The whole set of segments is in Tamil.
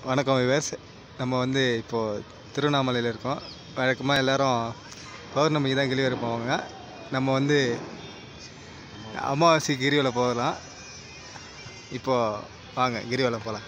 வணக்கம் விவேஸ் நம்ம வந்து இப்போது திருவண்ணாமலையில் இருக்கோம் வழக்கமாக எல்லாரும் பௌர்ணமிக்கு தான் கிளிவரை போவாங்க நம்ம வந்து அமாவாசை கிரிவலம் போகலாம் இப்போது வாங்க கிரிவலம் போகலாம்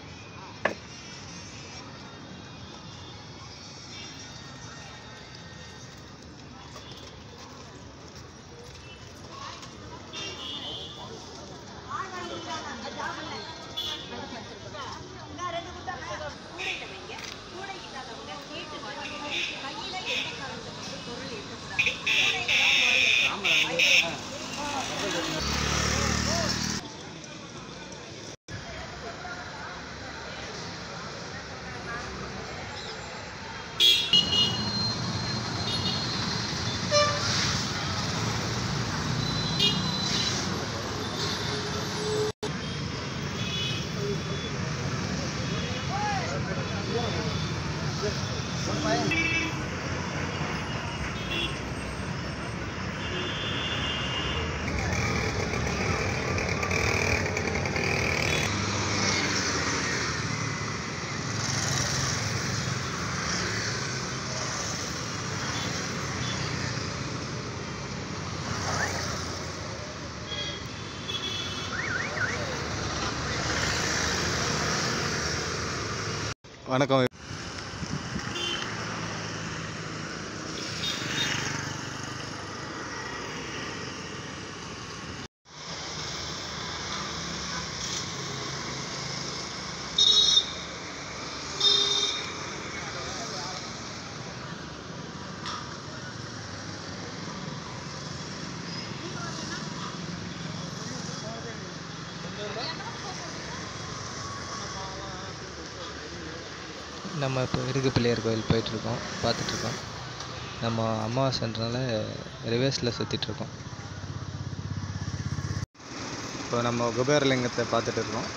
வணக்கம் நம்ம இப்போ இருக்கு பிள்ளையார் கோயில் போயிட்டுருக்கோம் பார்த்துட்ருக்கோம் நம்ம அமாவாசைன்றனால ரிவர்ஸில் சுற்றிட்டுருக்கோம் இப்போ நம்ம குபேரலிங்கத்தை பார்த்துட்டு இருக்கோம்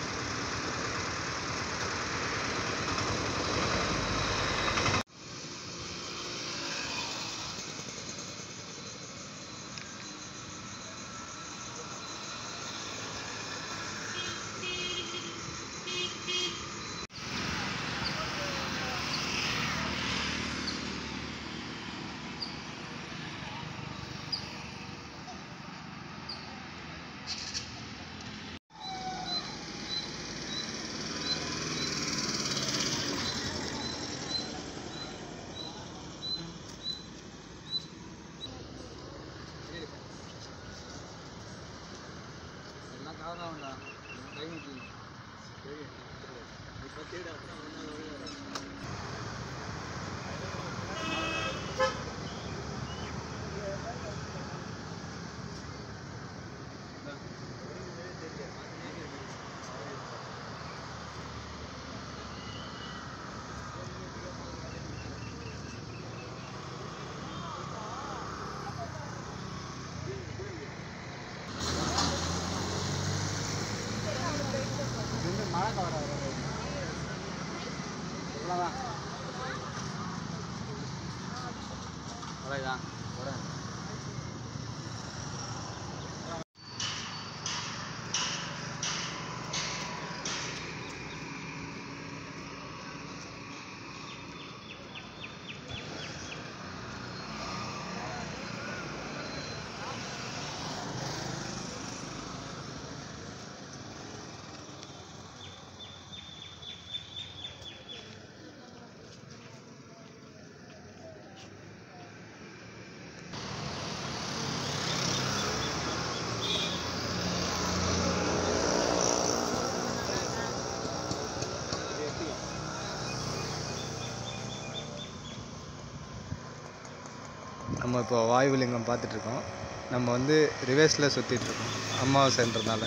நம்ம இப்போ வாயுலிங்கம் பார்த்துட்ருக்கோம் நம்ம வந்து ரிவர்ஸில் சுற்றிட்டுருக்கோம் அமாவாசைன்றதுனால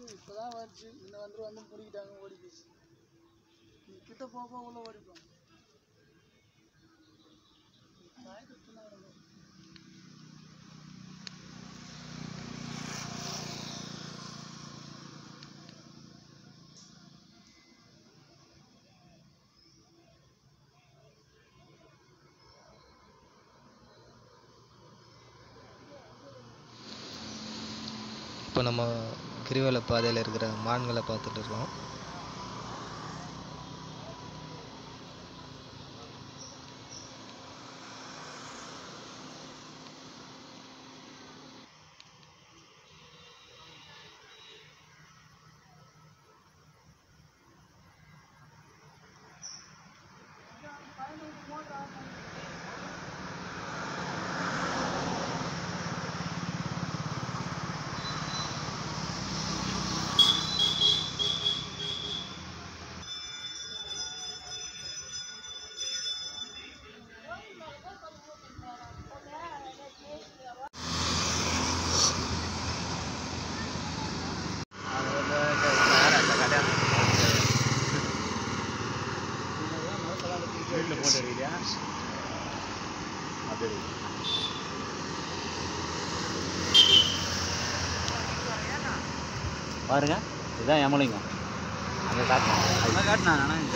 இப்போ தான் வந்துச்சு இன்னும் வந்து வந்து பிடிக்கிட்டாங்க ஓடி போச்சு நீ கிட்ட போக போக உள்ள ஓடிப்போம் நாய்க்கு பின்னாடி வரும். இப்போ நம்ம கிரிவல பாதையில் இருக்கிற மான்களை பார்த்துட்டு இருக்கோம் வீட்டில் போட்டு இருக்கீங்களா அது பாருங்க இதுதான் யமலிங்கம் அங்கே காட்டினா அங்கே காட்டினா ஆனால் இங்கே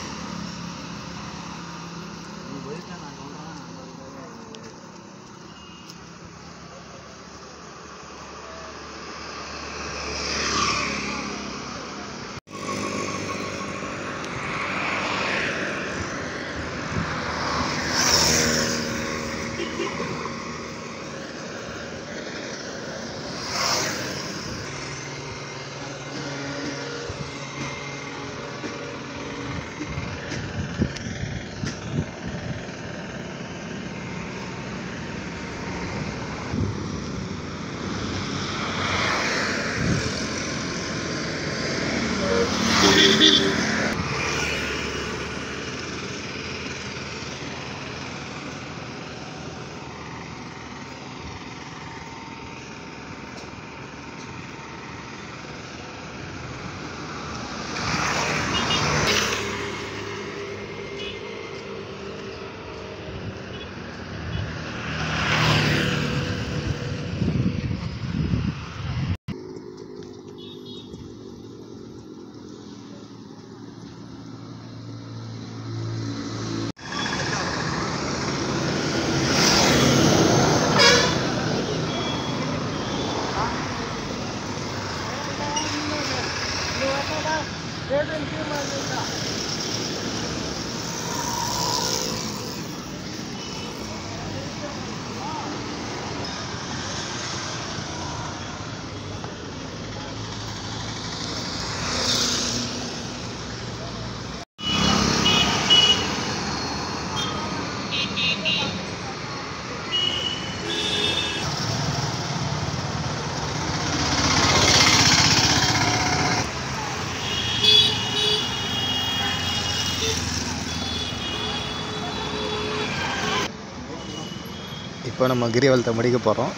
இப்போ நம்ம கிரிவலத்தை முடிக்க போகிறோம்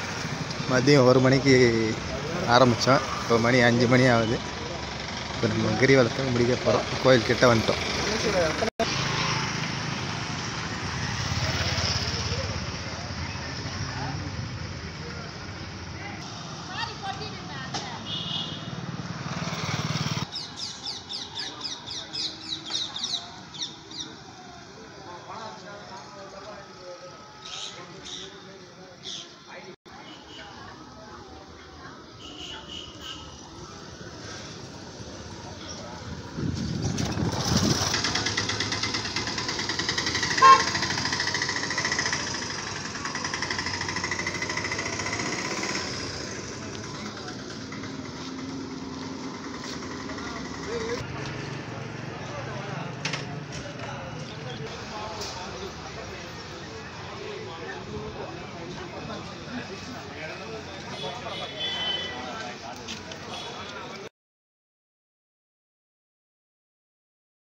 மதியம் ஒரு மணிக்கு ஆரம்பித்தோம் இப்போ மணி அஞ்சு மணி ஆகுது இப்போ நம்ம கிரிவலத்தை முடிக்க போகிறோம் கோயில் கிட்ட வந்துட்டோம்